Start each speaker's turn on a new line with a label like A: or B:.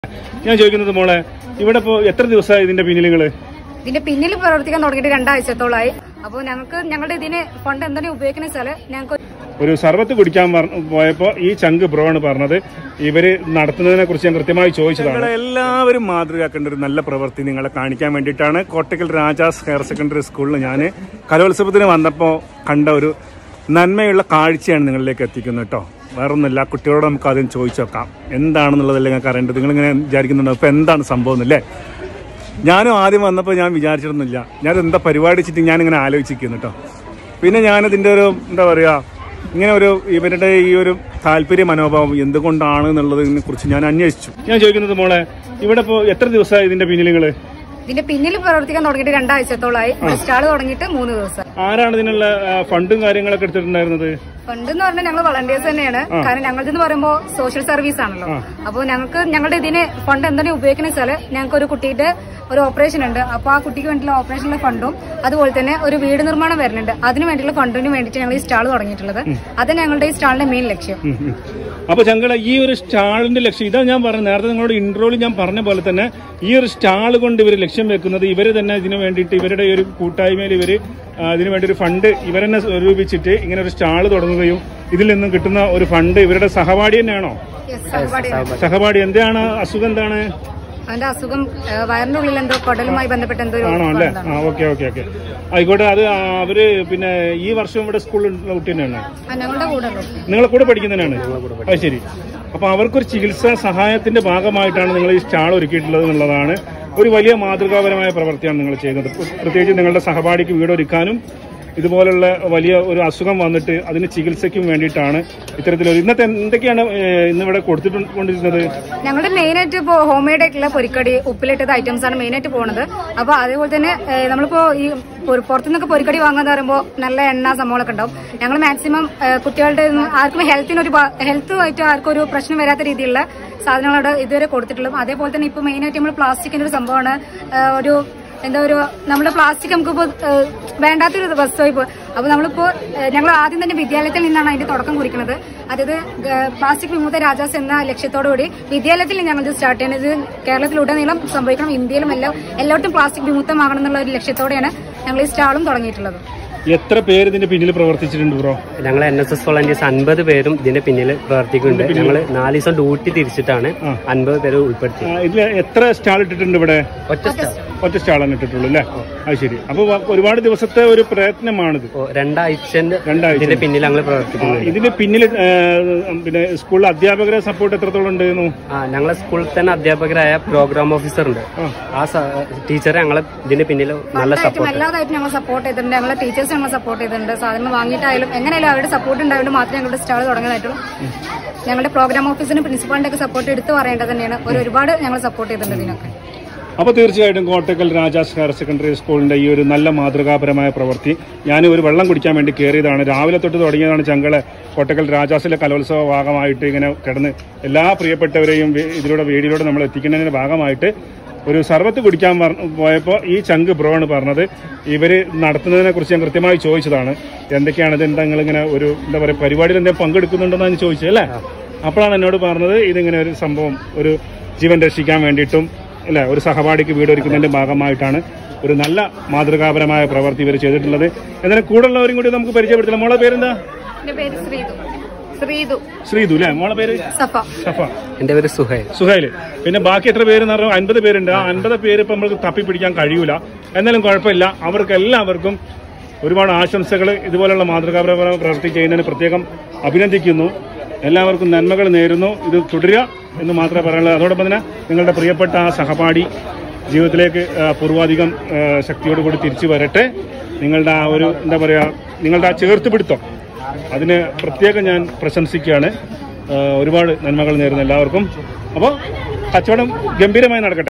A: ഞാൻ ചോദിക്കുന്നത് മോളെ ഇവിടെ ഇപ്പോ എത്ര ദിവസമായി ഇതിന്റെ പിന്നിൽ നിങ്ങള്
B: ഇതിന്റെ പിന്നിൽ പ്രവർത്തിക്കാൻ തുടങ്ങിയിട്ട് രണ്ടാഴ്ചത്തോളായി അപ്പോൾ ഞങ്ങൾക്ക് ഞങ്ങളുടെ ഇതിന് ഫണ്ട് എന്തെങ്കിലും ഉപയോഗിക്കുന്ന വെച്ചാല് ഞങ്ങൾക്ക്
A: ഒരു സർവത്ത് കുടിക്കാൻ പറ- പോയപ്പോ ഈ ചങ്ക് ബ്രോ ആണ് പറഞ്ഞത് ഇവര് നടത്തുന്നതിനെ കുറിച്ച് ഞാൻ കൃത്യമായി ചോദിച്ചതാണ് എല്ലാവരും മാതൃകയാക്കേണ്ട ഒരു നല്ല പ്രവൃത്തി നിങ്ങളെ കാണിക്കാൻ വേണ്ടിയിട്ടാണ് കോട്ടക്കൽ രാജാസ് ഹയർ സെക്കൻഡറി സ്കൂളിൽ ഞാൻ കലോത്സവത്തിന് വന്നപ്പോൾ കണ്ട ഒരു നന്മയുള്ള കാഴ്ചയാണ് നിങ്ങളിലേക്ക് എത്തിക്കുന്നത് കേട്ടോ വേറൊന്നുമില്ല കുട്ടികളോട് നമുക്ക് ആദ്യം ചോദിച്ചു നോക്കാം എന്താണെന്നുള്ളതല്ലേ നിങ്ങൾക്ക് അറിയേണ്ടത് നിങ്ങളിങ്ങനെ വിചാരിക്കുന്നുണ്ടോ ഇപ്പൊ എന്താണ് സംഭവം എന്നല്ലേ ഞാനും ആദ്യം വന്നപ്പോൾ ഞാൻ വിചാരിച്ചിരുന്നില്ല ഞാൻ എന്താ പരിപാടി വെച്ചിട്ട് ഞാനിങ്ങനെ ആലോചിച്ചിരിക്കുന്നു കേട്ടോ പിന്നെ ഞാനിതിൻ്റെ ഒരു എന്താ പറയുക ഇങ്ങനെ ഒരു ഇവരുടെ ഈ ഒരു താല്പര്യ മനോഭാവം എന്തുകൊണ്ടാണ് എന്നുള്ളതിനെ കുറിച്ച് ഞാൻ അന്വേഷിച്ചു ഞാൻ ചോദിക്കുന്നത് മോളെ ഇവിടെ ഇപ്പോൾ എത്ര ദിവസമായി ഇതിന്റെ പിന്നിൽ നിങ്ങള്
B: ഇതിന്റെ പിന്നിൽ പ്രവർത്തിക്കാൻ തുടങ്ങിയിട്ട് രണ്ടാഴ്ചത്തോളായി സ്റ്റാൾ തുടങ്ങിയിട്ട് മൂന്ന് ദിവസം
A: ആരാണ് ഇതിനുള്ള ആ, ഫണ്ടും കാര്യങ്ങളൊക്കെ എടുത്തിട്ടുണ്ടായിരുന്നത്
B: ഫണ്ട് എന്ന് പറഞ്ഞാൽ ഞങ്ങൾ വളണ്ടിയേഴ്സ് തന്നെയാണ് കാരണം ഞങ്ങളതെന്ന് പറയുമ്പോൾ സോഷ്യൽ സർവീസ് ആണല്ലോ അപ്പോൾ ഞങ്ങൾക്ക് ഞങ്ങളുടെ ഇതിന് ഫണ്ട് എന്തെങ്കിലും ഉപയോഗിക്കുന്ന വെച്ചാല് ഞങ്ങൾക്ക് ഒരു കുട്ടിയുടെ ഒരു ഓപ്പറേഷൻ ഉണ്ട് അപ്പോൾ ആ കുട്ടിക്ക് വേണ്ടിയുള്ള ഓപ്പറേഷനുള്ള ഫണ്ടും അതുപോലെ തന്നെ ഒരു വീട് നിർമ്മാണം വരുന്നുണ്ട് അതിന് വേണ്ടിയുള്ള ഫണ്ടിന് വേണ്ടിയിട്ട് ഞങ്ങൾ ഈ സ്റ്റാൾ തുടങ്ങിയിട്ടുള്ളത് അത് ഞങ്ങളുടെ ഈ സ്റ്റാളിന്റെ മെയിൻ ലക്ഷ്യം
A: ഉം, ഉം. അപ്പൊ ചങ്കള ഈ ഒരു സ്റ്റാളിന്റെ ലക്ഷ്യം ഇതാ ഞാൻ പറഞ്ഞത് നേരത്തെ നിങ്ങളോട് ഇൻട്രോയിൽ ഞാൻ പറഞ്ഞ പോലെ തന്നെ ഈ ഒരു സ്റ്റാൾ കൊണ്ട് ഇവർ ലക്ഷ്യം വെക്കുന്നത് ഇവര് തന്നെ ഇതിനു വേണ്ടിയിട്ട് ഇവരുടെ ഈ ഒരു കൂട്ടായ്മയിൽ ഇവര് ആ, ഇതിനു വേണ്ടി ഒരു ഫണ്ട് ഇവരെന്നെ സ്വരൂപിച്ചിട്ട് ഇങ്ങനെ ഒരു സ്റ്റാൾ തുടങ്ങുകയും ഇതിൽ നിന്നും കിട്ടുന്ന ഒരു ഫണ്ട് ഇവരുടെ സഹപാഠി തന്നെയാണോ സഹപാഠി എന്താണ് അസുഖം എന്താണ്
B: അവന്റെ അസുഖം ആ, വയറിന്റെ ഉള്ളിൽ എന്തോ കുടലുമായി ബന്ധപ്പെട്ട എന്തോ ഒരു
A: ആണോ അല്ലേ
B: ഇതാണ്.
A: ആ ഓക്കെ ഓക്കെ ഓക്കെ ആയിക്കോട്ടെ അത് ആ, അവര് പിന്നെ ഈ വർഷം ഇവിടെ സ്കൂളിൽ കുട്ടി തന്നെയാണ്
B: ആ, ഞങ്ങളുടെ കൂടെ ഉള്ളൂ
A: നിങ്ങളെ കൂടെ പഠിക്കുന്നതിനാണ് അത് ശരി അപ്പൊ അവർക്കൊരു ചികിത്സാ സഹായത്തിന്റെ ഭാഗമായിട്ടാണ് നിങ്ങൾ ഈ സ്റ്റാൾ ഒരുക്കിയിട്ടുള്ളത് എന്നുള്ളതാണ് ഒരു വലിയ മാതൃകാപരമായ പ്രവൃത്തിയാണ് നിങ്ങൾ ചെയ്യുന്നത് പ്രത്യേകിച്ച് നിങ്ങളുടെ സഹപാഠിക്ക് വീടൊരുക്കാനും ഇതുപോലുള്ള വലിയ ഒരു അസുഖം വന്നിട്ട് അതിന് ചികിത്സയ്ക്കും വേണ്ടിയിട്ടാണ് ഇത്തരത്തിലൊരു ഇന്നത്തെ എന്തൊക്കെയാണ് ഏഹ്, ഇന്നിവിടെ കൊടുത്തിട്ടുകൊണ്ടിരുന്നത്
B: ഞങ്ങളുടെ മെയിൻ ആയിട്ട് ഇപ്പോൾ ഹോം മെയ്ഡ് ആയിട്ടുള്ള പൊരിക്കടി ഉപ്പിലിട്ടത് ഐറ്റംസ് ആണ് മെയിൻ ആയിട്ട് പോകുന്നത് അപ്പൊ അതേപോലെ തന്നെ ഏഹ്, നമ്മളിപ്പോ ഈ പൊ- പുറത്തുനിന്നൊക്കെ പൊരിക്കടി വാങ്ങാന്ന് പറയുമ്പോൾ നല്ല എണ്ണ സംഭവങ്ങളൊക്കെ ഉണ്ടാവും ഞങ്ങൾ മാക്സിമം കുട്ടികളുടെ ഒന്നും ആർക്കും ഹെൽത്തിനൊരു ഹെൽത്തുമായിട്ട് ആർക്കും ഒരു പ്രശ്നം വരാത്ത രീതിയിലുള്ള സാധനങ്ങളോട് ഇതുവരെ കൊടുത്തിട്ടുള്ളൂ അതേപോലെ തന്നെ ഇപ്പൊ മെയിൻ ആയിട്ട് നമ്മൾ പ്ലാസ്റ്റിക്കിന്റെ ഒരു സംഭവമാണ് ഏഹ്, ഒരു എന്താ ഒരു നമ്മുടെ പ്ലാസ്റ്റിക് നമുക്കിപ്പോ ഏഹ്, വേണ്ടാത്തൊരു വസ്തുവായി പോയി അപ്പൊ നമ്മളിപ്പോ ഏഹ്, ഞങ്ങൾ ആദ്യം തന്നെ വിദ്യാലയത്തിൽ നിന്നാണ് അതിന്റെ തുടക്കം കുറിക്കുന്നത് അതായത് ഗ- പ്ലാസ്റ്റിക് വിമുക്ത രാജാസ് എന്ന ലക്ഷ്യത്തോടുകൂടി വിദ്യാലയത്തിൽ ഞങ്ങൾ ഇത് സ്റ്റാർട്ട് ചെയ്യുന്നത് ഇത് കേരളത്തിലുടനീളം സംഭവിക്കണം ഇന്ത്യയിലും എല്ലാം എല്ലായിടത്തും പ്ലാസ്റ്റിക് വിമുക്തമാകണം എന്നുള്ള ഒരു ലക്ഷ്യത്തോടെയാണ് ഞങ്ങൾ ഈ സ്റ്റാളും തുടങ്ങിയിട്ടുള്ളത്
A: എത്ര പേര് ഇതിന്റെ പിന്നിൽ പ്രവർത്തിച്ചിട്ടുണ്ട് ബ്രോ
C: ഞങ്ങൾ എൻ എസ് എസ് വോളണ്ടിയേഴ്സ് അൻപത് പേരും ഇതിന്റെ പിന്നിൽ പ്രവർത്തിക്കുന്നുണ്ട് ഞങ്ങൾ നാല് ദിവസം ഡ്യൂട്ടി തിരിച്ചിട്ടാണ് അൻപത് പേര് ഉൾപ്പെടുത്തി
A: ആ, ഇതിൽ എത്ര സ്റ്റാൾ ഇട്ടിട്ടുണ്ട് ഇവിടെ
C: ഒറ്റ സ്റ്റാഫ്
A: ഒറ്റ സ്റ്റാളാണ് ഇട്ടിട്ടുള്ളൂ അല്ലേ അത് ശരി അപ്പൊ വ- ഒരുപാട് ദിവസത്തെ ഒരു പ്രയത്നമാണിത്
C: ഓ, രണ്ടാഴ്ചന്റെ
A: രണ്ടാഴ്ച.
C: ഇതിന്റെ പിന്നിൽ ഞങ്ങൾ
A: ആ,
C: പ്രവർത്തിക്കുന്നുണ്ട്
A: ഇതിന്റെ പിന്നിൽ പിന്നെ സ്കൂളിലെ അധ്യാപകരെ സപ്പോർട്ട് എത്രത്തോളം ഉണ്ടായിരുന്നു
C: ആ ഞങ്ങളെ സ്കൂളിൽ തന്നെ അധ്യാപകരായ പ്രോഗ്രാം ഓഫീസർ ഉണ്ട് ആ ടീച്ചറെ ഞങ്ങളെ ഇതിന്റെ പിന്നിൽ നല്ല
B: ഫണ്ടായിട്ടും
C: സപ്പോർട്ട്
B: എല്ലാതായിട്ടും ഞങ്ങൾ സപ്പോർട്ട് ചെയ്തിട്ടുണ്ട് ഞങ്ങളെ ടീച്ചേഴ്സ് ഞങ്ങൾ സപ്പോർട്ട് ചെയ്തിട്ടുണ്ട് സാധനങ്ങൾ വാങ്ങിയിട്ടായാലും എങ്ങനെയായാലും അവരുടെ സപ്പോർട്ട് ഉണ്ടായതുകൊണ്ട് മാത്രമേ ഞങ്ങളുടെ സ്റ്റാൾ തുടങ്ങിയതായിട്ടുള്ളൂ ഞങ്ങളുടെ പ്രോഗ്രാം ഓഫീസിന് പ്രിൻസിപ്പാളിന്റെ ഒക്കെ സപ്പോർട്ട് എടുത്തു പറയേണ്ടത് തന്നെയാണ് ഒരു ഒരുപാട് ഞങ്ങൾ സപ്പോർട്ട് ചെയ്തിട്ടുണ്ട് ഇതിനൊക്കെ
A: അപ്പോൾ തീർച്ചയായിട്ടും കോട്ടക്കൽ രാജാസ് ഹയർ സെക്കൻഡറി സ്കൂളിന്റെ ഈ ഒരു നല്ല മാതൃകാപരമായ പ്രവൃത്തി ഞാൻ ഒരു വെള്ളം കുടിക്കാൻ വേണ്ടി കയറിയതാണ് രാവിലെ തൊട്ട് തുടങ്ങിയതാണ് ചങ്കളെ കോട്ടക്കൽ രാജാസിലെ കലോത്സവ ഭാഗമായിട്ട് ഇങ്ങനെ കിടന്ന് എല്ലാ പ്രിയപ്പെട്ടവരെയും വേ- ഇതിലൂടെ വീഡിയോയിലൂടെ നമ്മൾ എത്തിക്കുന്നതിന്റെ ഭാഗമായിട്ട് ഒരു സർവത്ത് കുടിക്കാൻ പറ- പോയപ്പോൾ ഈ ചങ്ക് ബ്രോ ആണ് പറഞ്ഞത് ഇവര് നടത്തുന്നതിനെ കുറിച്ച് ഞാൻ കൃത്യമായി ചോദിച്ചതാണ് എന്തൊക്കെയാണ് ഇത് എന്താ നിങ്ങളിങ്ങനെ ഒരു എന്താ പറയുക പരിപാടിയിൽ എന്തെങ്കിലും പങ്കെടുക്കുന്നുണ്ടെന്ന് ഞാൻ ചോദിച്ചത് അല്ലേ അപ്പോഴാണ് എന്നോട് പറഞ്ഞത് ഇതിങ്ങനെ ഒരു സംഭവം ഒരു ജീവൻ രക്ഷിക്കാൻ വേണ്ടിയിട്ടും അല്ലെ ഒരു സഹപാഠിക്ക് വീടൊരുക്കുന്നതിന്റെ ഭാഗമായിട്ടാണ് ഒരു നല്ല മാതൃകാപരമായ പ്രവൃത്തി ഇവർ ചെയ്തിട്ടുള്ളത് എന്നാലും കൂടുള്ളവരും കൂടി നമുക്ക് പരിചയപ്പെടുത്തില്ല മോളെ പേരെന്താ
B: എന്റെ പേര് ശ്രീതു ശ്രീതു
A: ശ്രീതു അല്ലേ മോളെ പേര്
B: സഫ
A: സഫ
C: എന്റെ പേര് സുഹൈൽ
A: സുഹൈല് പിന്നെ ബാക്കി എത്ര പേര് എന്ന് പറഞ്ഞാൽ അൻപത് പേരുണ്ട് ആ അൻപത് പേര് ഇപ്പൊ നമുക്ക് തപ്പിപ്പിടിക്കാൻ കഴിയൂല എന്നാലും കുഴപ്പമില്ല അവർക്ക് എല്ലാവർക്കും ഒരുപാട് ആശംസകൾ ഇതുപോലുള്ള മാതൃകാപരമായ പ്രവൃത്തി ചെയ്യുന്നതിന് പ്രത്യേകം അഭിനന്ദിക്കുന്നു എല്ലാവർക്കും നന്മകൾ നേരുന്നു ഇത് തുടരുക എന്ന് മാത്രമേ പറയാനുള്ളൂ അതോടൊപ്പം തന്നെ നിങ്ങളുടെ പ്രിയപ്പെട്ട ആ സഹപാഠി ജീവിതത്തിലേക്ക് ആ, പൂർവാധികം ആ, ശക്തിയോടുകൂടി തിരിച്ചു വരട്ടെ നിങ്ങളുടെ ആ ഒരു എന്താ പറയുക നിങ്ങളുടെ ആ ചേർത്തുപിടുത്തം അതിന് പ്രത്യേകം ഞാൻ പ്രശംസിക്കുകയാണ് ആ, ഒരുപാട് നന്മകൾ നേരുന്നു എല്ലാവർക്കും അപ്പോൾ കച്ചവടം ഗംഭീരമായി നടക്കട്ടെ